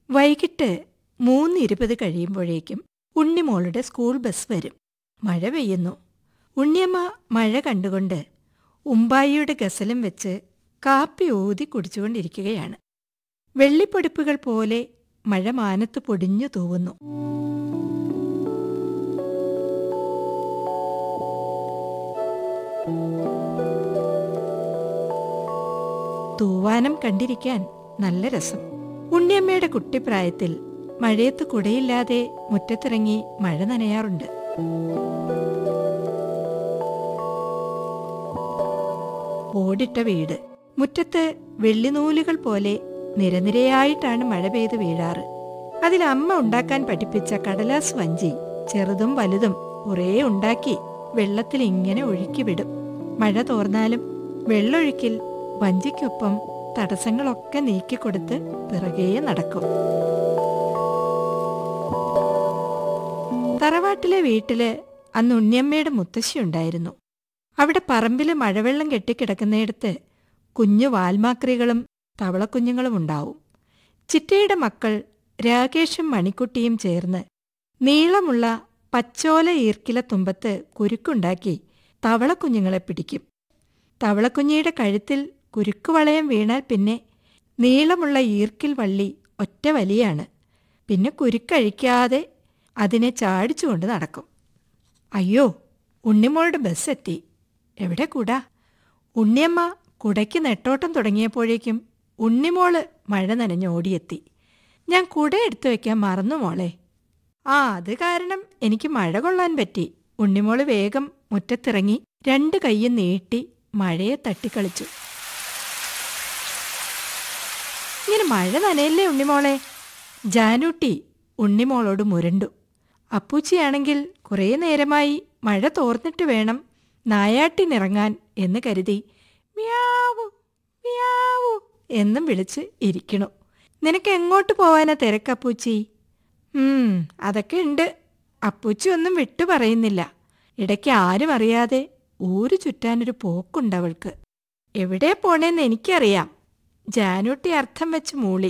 വൈകിട്ട് മൂന്ന് ഇരുപത് കഴിയുമ്പോഴേക്കും ഉണ്ണിമോളുടെ സ്കൂൾ ബസ് വരും മഴ പെയ്യുന്നു ഉണ്ണിയമ്മ മഴ കണ്ടുകൊണ്ട് ഉമ്പായിയുടെ ഗസലും വെച്ച് കാപ്പി ഊതി കുടിച്ചുകൊണ്ടിരിക്കുകയാണ് വെള്ളിപ്പൊടിപ്പുകൾ പോലെ മഴ മാനത്ത് പൊടിഞ്ഞു തൂവുന്നു തൂവാനം കണ്ടിരിക്കാൻ നല്ല രസം ഉണ്ണിയമ്മയുടെ കുട്ടിപ്രായത്തിൽ മഴയത്ത് കുടയില്ലാതെ മുറ്റത്തിറങ്ങി മഴ നനയാറുണ്ട് ഓടിട്ട വീട് മുറ്റത്ത് വെള്ളിനൂലുകൾ പോലെ നിരനിരയായിട്ടാണ് മഴ പെയ്ത് വീഴാറ് അതിൽ അമ്മ ഉണ്ടാക്കാൻ പഠിപ്പിച്ച കടലാസ് വഞ്ചി ചെറുതും വലുതും കുറേ ഉണ്ടാക്കി വെള്ളത്തിൽ ഇങ്ങനെ ഒഴുക്കി വിടും മഴ തോർന്നാലും വെള്ളൊഴുക്കിൽ വഞ്ചിക്കൊപ്പം തടസ്സങ്ങളൊക്കെ നീക്കിക്കൊടുത്ത് പിറകേ നടക്കും തറവാട്ടിലെ വീട്ടില് അന്ന് ഉണ്ണിയമ്മയുടെ മുത്തശ്ശി ഉണ്ടായിരുന്നു അവിടെ പറമ്പില് മഴവെള്ളം കെട്ടിക്കിടക്കുന്നിടത്ത് കുഞ്ഞു വാൽമാക്രികളും തവളക്കുഞ്ഞുങ്ങളും ഉണ്ടാവും ചിറ്റയുടെ മക്കൾ രാകേഷും മണിക്കുട്ടിയും ചേർന്ന് നീളമുള്ള പച്ചോല ഈർക്കില തുമ്പത്ത് കുരുക്കുണ്ടാക്കി തവളക്കുഞ്ഞുങ്ങളെ പിടിക്കും തവളക്കുഞ്ഞിയുടെ കഴുത്തിൽ കുരുക്കുവളയം വീണാൽ പിന്നെ നീളമുള്ള ഈർക്കിൽ വള്ളി ഒറ്റ വലിയാണ് പിന്നെ കുരുക്കഴിക്കാതെ അതിനെ ചാടിച്ചുകൊണ്ട് നടക്കും അയ്യോ ഉണ്ണിമോളുടെ ബസ് എത്തി എവിടെ കൂടാ ഉണ്ണിയമ്മ കുടയ്ക്ക് നെട്ടോട്ടം തുടങ്ങിയപ്പോഴേക്കും ഉണ്ണിമോള് മഴ നനഞ്ഞോടിയെത്തി ഞാൻ കുട എടുത്തു വെക്കാൻ മറന്നു മോളെ ആ അത് കാരണം എനിക്ക് മഴ കൊള്ളാൻ പറ്റി ഉണ്ണിമോള് വേഗം മുറ്റത്തിറങ്ങി രണ്ട് കൈയും നീട്ടി മഴയെ തട്ടിക്കളിച്ചു ഇങ്ങനെ മഴ നനയല്ലേ ഉണ്ണിമോളെ ജാനൂട്ടി ഉണ്ണിമോളോട് മുരണ്ടു അപ്പൂച്ചിയാണെങ്കിൽ കുറേ നേരമായി മഴ തോർന്നിട്ട് വേണം നായാട്ടിനിറങ്ങാൻ എന്ന് കരുതി മ്യാവു മ്യാവു എന്നും വിളിച്ച് ഇരിക്കണു നിനക്ക് എങ്ങോട്ട് പോവാനാ തിരക്കപ്പൂച്ചി ഉം അതൊക്കെ ഉണ്ട് അപ്പൂച്ചി ഒന്നും വിട്ടു പറയുന്നില്ല ഇടയ്ക്ക് ആരും അറിയാതെ ഊരു ചുറ്റാനൊരു പോക്കുണ്ടവൾക്ക് എവിടെ പോണേന്ന് എനിക്കറിയാം ജാനൂട്ടി അർത്ഥം വെച്ച് മൂളി